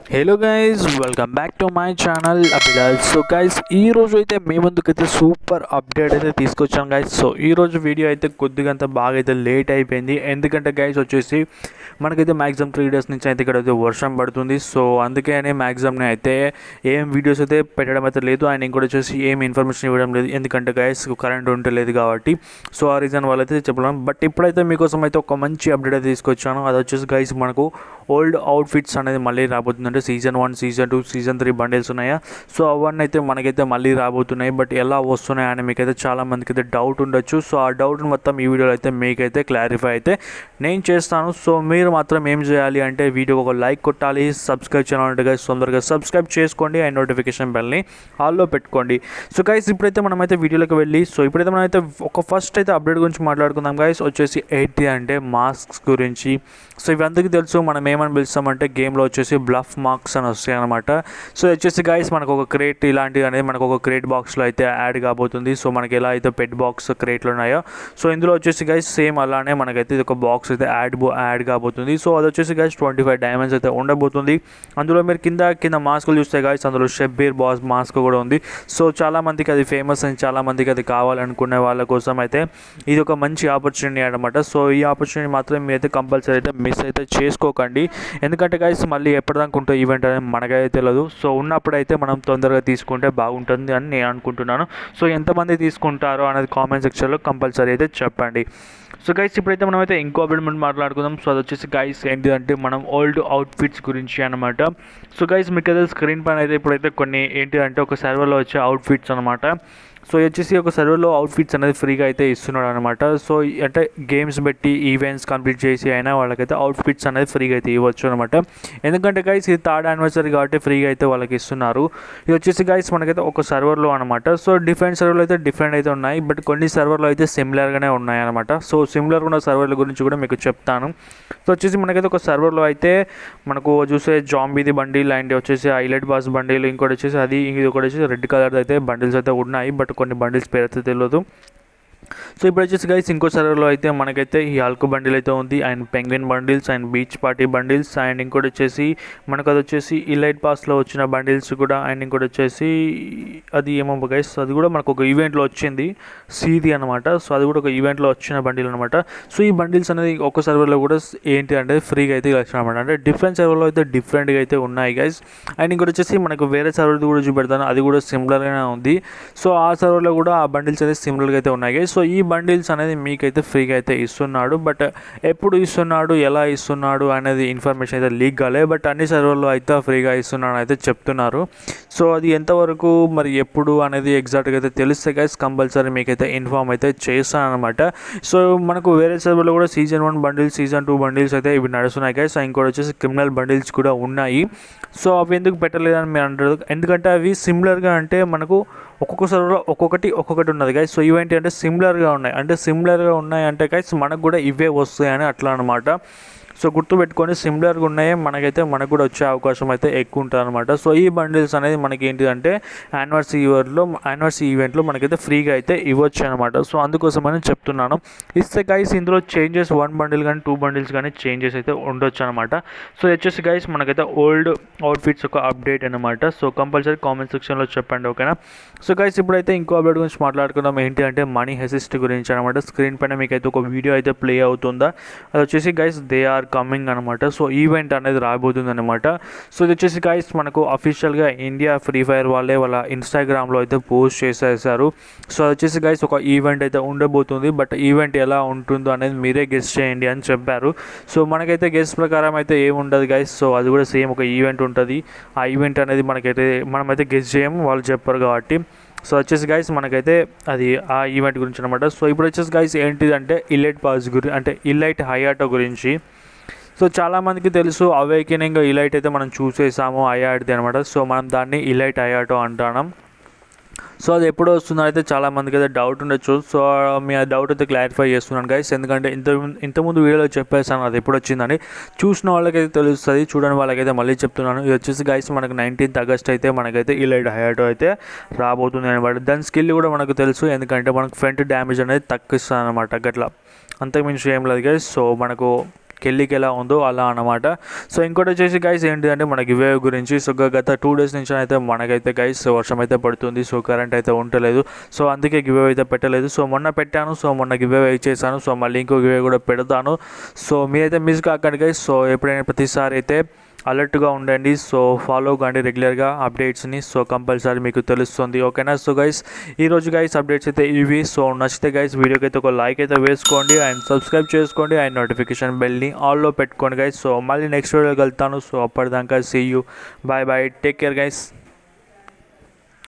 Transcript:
hello guys welcome back to my channel Abhilash so guys ఈ రోజు అయితే మీ ముందుకైతే సూపర్ అప్డేట్ అయితే తీసుకొచ్చాను గైస్ సో ఈ రోజు వీడియో అయితే కొద్దిగా అంత బాగా అయితే లేట్ అయిపోయింది ఎందుకంటే గైస్ వచ్చేసి మనకైతే మ్యాక్సిమం త్రీ డేస్ నుంచి అయితే ఇక్కడ అయితే వర్షం పడుతుంది సో అందుకే అనే మ్యాక్సిమం అయితే ఏం వీడియోస్ అయితే పెట్టడం అయితే లేదు అండ్ ఇంకోటి వచ్చేసి ఏం ఇన్ఫర్మేషన్ ఇవ్వడం లేదు ఎందుకంటే గైస్ కరెంట్ ఉండలేదు కాబట్టి సో ఆ రీజన్ వల్ల అయితే చెప్పలేం బట్ ఇప్పుడైతే మీకోసం అయితే ఒక మంచి అప్డేట్ అయితే తీసుకొచ్చాను అది వచ్చేసి గైస్ మనకు ఓల్డ్ అవుట్ఫిట్స్ అనేది మళ్ళీ రాబోతుంది అంటే season one season two season three bundles ఉన్నాయా సో అవన్నీ అయితే మనకైతే మళ్ళీ రాబోతున్నాయి బట్ ఎలా వస్తున్నాయి అని మీకైతే చాలా మందికి అయితే డౌట్ ఉండొచ్చు సో ఆ డౌట్ మొత్తం ఈ వీడియోలో అయితే మీకైతే క్లారిఫై అయితే నేను చేస్తాను సో మీరు మాత్రం ఏం చేయాలి అంటే వీడియోకి ఒక లైక్ కొట్టాలి సబ్స్క్రైబ్ చేయాలంటే గైస్ తొందరగా సబ్స్క్రైబ్ చేసుకోండి అండ్ నోటిఫికేషన్ బెల్ని ఆల్లో పెట్టుకోండి సో గైస్ ఇప్పుడైతే మనమైతే వీడియోలోకి వెళ్ళి సో ఇప్పుడైతే మనమైతే ఒక ఫస్ట్ అయితే అప్డేట్ గురించి మాట్లాడుకుందాం గైస్ వచ్చేసి ఏంటి అంటే మాస్క్స్ గురించి సో ఇవి అందరికీ తెలుసు మనం ఏమని పిలుస్తామంటే గేమ్లో వచ్చేసి బ్లఫ్ మార్క్స్ అని వస్తాయి అనమాట సో వచ్చేసి గైస్ మనకు ఒక క్రేట్ ఇలాంటివి అనేది మనకు ఒక క్రేట్ బాక్స్లో అయితే యాడ్ కాబోతుంది సో మనకి ఎలా అయితే పెట్ బాక్స్ క్రేట్లు ఉన్నాయో సో ఇందులో వచ్చేసి గైస్ సేమ్ అలానే మనకైతే ఇది ఒక బాక్స్ అయితే యాడ్ యాడ్ కాబోతుంది సో అది వచ్చేసి గైస్ ట్వంటీ ఫైవ్ డైమండ్స్ అయితే ఉండబోతుంది అందులో మీరు కింద కింద మాస్కులు చూస్తే గైస్ అందులో షెబ్బీర్ బాస్ మాస్క్ కూడా ఉంది సో చాలా మందికి అది ఫేమస్ అని చాలా మందికి అది కావాలనుకునే వాళ్ళ కోసం అయితే ఇది ఒక మంచి ఆపర్చునిటీ అనమాట సో ఈ ఆపర్చునిటీ మాత్రం మీరైతే కంపల్సరీ అయితే మిస్ అయితే చేసుకోకండి ఎందుకంటే గైస్ మళ్ళీ ఎప్పటిదాకా ఉంటే ఈవెంట్ అనేది మనకైతే తెలియదు సో ఉన్నప్పుడైతే మనం తొందరగా తీసుకుంటే బాగుంటుంది అని నేను అనుకుంటున్నాను సో ఎంతమంది తీసుకుంటారో అనేది కామెంట్ సెక్షన్లో కంపల్సరీ అయితే చెప్పండి సో గైస్ ఇప్పుడైతే మనమైతే ఇంకో అప్డేట్మెంట్ మాట్లాడుకుందాం సో అది వచ్చేసి గైస్ ఏంటిదంటే మనం ఓల్డ్ అవుట్ఫిట్స్ గురించి అనమాట సో గైస్ మీకు అయితే స్క్రీన్ పైన అయితే ఇప్పుడైతే కొన్ని ఏంటి అంటే ఒక సర్వర్లో వచ్చే అవుట్ఫిట్స్ అనమాట సో ఇది వచ్చేసి ఒక సర్వర్లో అవుట్ఫిట్స్ అనేది ఫ్రీగా అయితే ఇస్తున్నాడు అనమాట సో అంటే గేమ్స్ బట్టి ఈవెంట్స్ కంప్లీట్ చేసి అయినా వాళ్ళకైతే అవుట్ఫిట్స్ అనేది ఫ్రీగా అయితే ఇవ్వచ్చు అనమాట ఎందుకంటే గైస్ ఇది థర్డ్ యానివర్సరీ కాబట్టి ఫ్రీగా అయితే వాళ్ళకి ఇస్తున్నారు ఇది వచ్చేసి గైస్ మనకైతే ఒక సర్వర్లో అనమాట సో డిఫరెంట్ సర్వర్లో అయితే డిఫరెంట్ అయితే ఉన్నాయి బట్ కొన్ని సర్వర్లో అయితే సిమిలర్గానే ఉన్నాయి అనమాట సో సిమిలర్ ఉన్న సర్వర్ల గురించి కూడా మీకు చెప్తాను సో వచ్చేసి మనకైతే ఒక సర్వర్లో అయితే మనకు చూసే జాంబీది బండిల్ అండ్ వచ్చేసి హైలైట్ బాస్ బండిల్ ఇంకోటి వచ్చేసి అది ఇది ఒకటి వచ్చేసి రెడ్ కలర్ అయితే బండిల్స్ అయితే ఉన్నాయి బట్ కొన్ని బండిల్స్ పేరు అయితే తెలియదు సో ఇప్పుడు వచ్చేసి గైస్ ఇంకో సర్వర్లో అయితే మనకైతే ఈ హల్క్ బండిల్ అయితే ఉంది and penguin bundles and beach party bundles and ఇంకోటి వచ్చేసి మనకు అది వచ్చేసి ఇలైట్ పాస్లో వచ్చిన బండిల్స్ కూడా అండ్ ఇంకోటి వచ్చేసి అది ఏమో గైస్ అది కూడా మనకు ఒక ఈవెంట్లో వచ్చింది సీది అనమాట సో అది కూడా ఒక ఈవెంట్లో వచ్చిన బండిల్ అనమాట సో ఈ బండిల్స్ అనేది ఒక సర్వర్లో కూడా ఏంటి అంటే ఫ్రీగా అయితే వచ్చిన అనమాట అంటే డిఫరెంట్ సర్వర్లో అయితే డిఫరెంట్గా అయితే ఉన్నాయి గైస్ అండ్ ఇంకోటి వచ్చేసి మనకు వేరే సర్వర్ది కూడా చూపెడతాను అది కూడా సిమిలర్గానే ఉంది సో ఆ సర్వర్లో కూడా ఆ బండిల్స్ అనేది సిమిలర్గా అయితే ఉన్నాయి గైస్ సో ఈ బండిల్స్ అనేది మీకైతే ఫ్రీగా అయితే ఇస్తున్నాడు బట్ ఎప్పుడు ఇస్తున్నాడు ఎలా ఇస్తున్నాడు అనేది ఇన్ఫర్మేషన్ అయితే లీక్ కాలే బట్ అన్ని సర్వర్లో అయితే ఫ్రీగా ఇస్తున్నాడు అయితే చెప్తున్నారు సో అది ఎంతవరకు మరి ఎప్పుడు అనేది ఎగ్జాక్ట్గా అయితే తెలిస్తే గైస్ కంపల్సరీ మీకైతే ఇన్ఫామ్ అయితే చేస్తాను అనమాట సో మనకు వేరే సర్వర్లో కూడా season one bundles season two bundles అయితే ఇవి నడుస్తున్నాయి గైస్ ఇంకోటి వచ్చేసి క్రిమినల్ బండిల్స్ కూడా ఉన్నాయి సో అవి ఎందుకు పెట్టలేదని మీరు అంటారు ఎందుకంటే అవి సిమిలర్గా అంటే మనకు ఒక్కొక్క సర్వర్లో ఒక్కొక్కటి ఒక్కొక్కటి ఉన్నది గైస్ సో ఇవేంటి అంటే సిమిలర్గా ఉన్నాయి అంటే సిమిలర్గా ఉన్నాయి అంటే గైస్ మనకు కూడా ఇవే వస్తాయని అట్లా అనమాట సో గుర్తుపెట్టుకొని సిమిలర్గా ఉన్నాయి మనకైతే మనకు కూడా వచ్చే అవకాశం అయితే ఎక్కువ ఉంటుంది అనమాట సో ఈ బండిల్స్ అనేది మనకి ఏంటిదంటే యానివర్సరీ ఇయర్లో యానివర్సరీ ఈవెంట్లో మనకైతే ఫ్రీగా అయితే ఇవ్వచ్చు అనమాట సో అందుకోసమని చెప్తున్నాను ఇస్తే గైస్ ఇందులో చేంజెస్ వన్ బండిల్ కానీ టూ బండిల్స్ కానీ చేంజెస్ అయితే ఉండొచ్చు అనమాట సో వచ్చేసి గైస్ మనకైతే ఓల్డ్ అవుట్ఫిట్స్ ఒక అప్డేట్ అనమాట సో కంపల్సరీ కామెంట్ సెక్షన్లో చెప్పండి ఓకేనా సో గైస్ ఇప్పుడైతే ఇంకో అప్డేట్ గురించి మాట్లాడుకుందాం ఏంటి అంటే మనీ హెసిస్ట్ గురించి అనమాట స్క్రీన్ పైన మీకు అయితే ఒక వీడియో అయితే ప్లే అవుతుందా అది వచ్చేసి గైస్ దే ఆర్ కమింగ్ అనమాట సో ఈవెంట్ అనేది రాబోతుంది అనమాట సో ఇది వచ్చేసి గైస్ మనకు అఫీషియల్గా ఇండియా ఫ్రీ ఫైర్ వాళ్ళే వాళ్ళ ఇన్స్టాగ్రామ్లో అయితే పోస్ట్ చేసేసారు సో అది వచ్చేసి గైస్ ఒక ఈవెంట్ అయితే ఉండబోతుంది బట్ ఈవెంట్ ఎలా ఉంటుందో అనేది మీరే గెస్ట్ చేయండి అని చెప్పారు సో మనకైతే గెస్ట్ ప్రకారం అయితే ఏముండదు గైస్ సో అది కూడా సేమ్ ఒక ఈవెంట్ ఉంటుంది ఆ ఈవెంట్ అనేది మనకైతే మనమైతే గెస్ట్ చేయము వాళ్ళు చెప్పారు కాబట్టి సో వచ్చేసి గైస్ మనకైతే అది ఆ ఈవెంట్ గురించి అనమాట సో ఇప్పుడు వచ్చేసి గైస్ ఏంటిదంటే ఇలైట్ పాస్ గురి అంటే ఇలైట్ హయాటో గురించి సో చాలామందికి తెలుసు అవేకెనింగ్ ఇలైట్ అయితే మనం చూసేసాము అయాడ్ది అనమాట సో మనం దాన్ని ఇలైట్ అయాటో అంటున్నాం సో అది ఎప్పుడు వస్తుందో అయితే చాలా మందికి అయితే డౌట్ ఉండొచ్చు సో మీ ఆ డౌట్ అయితే క్లారిఫై చేస్తున్నాను గైస్ ఎందుకంటే ఇంత ఇంతకుముందు వీడియోలో చెప్పేసాను అది ఎప్పుడు వచ్చిందని చూసిన వాళ్ళకైతే తెలుస్తుంది చూడని వాళ్ళకైతే మళ్ళీ చెప్తున్నాను ఇది వచ్చేసి గైస్ మనకు నైన్టీన్త్ ఆగస్ట్ అయితే మనకైతే ఈ లైట్ హయాటో అయితే రాబోతుంది అనమాట దాని స్కిల్ కూడా మనకు తెలుసు ఎందుకంటే మనకు ఫ్రంట్ డ్యామేజ్ అనేది తక్కువ ఇస్తుంది అనమాట గట్లా అంతకుమించి ఏం లేదు గైస్ సో మనకు కెళ్ళికి ఎలా ఉందో అలా అనమాట సో ఇంకోటి వచ్చేసి గైస్ ఏంటిదంటే మన గివే గురించి సో గ- గత టూ డేస్ నుంచి అయితే మనకైతే గైస్ వర్షం అయితే పడుతుంది సో కరెంట్ అయితే ఉండలేదు సో అందుకే గివే అయితే పెట్టలేదు సో మొన్న పెట్టాను సో మొన్న గివే ఇచ్చేసాను సో మళ్ళీ ఇంకో గివే కూడా పెడతాను సో మీరైతే మిస్ కాకండి గైస్ సో ఎప్పుడైనా ప్రతిసారి అయితే అలర్ట్గా ఉండండి సో ఫాలో కండి రెగ్యులర్గా అప్డేట్స్ని సో కంపల్సరీ మీకు తెలుస్తుంది ఓకేనా సో గైస్ ఈరోజు గైస్ అప్డేట్స్ అయితే ఇవి సో నచ్చితే గైస్ వీడియోకి అయితే ఒక లైక్ అయితే వేసుకోండి అండ్ సబ్స్క్రైబ్ చేసుకోండి అండ్ నోటిఫికేషన్ బెల్ని ఆల్లో పెట్టుకోండి గైస్ సో మళ్ళీ నెక్స్ట్ వీడియోకి వెళ్తాను సో అప్పటిదాకా see you bye bye take care guys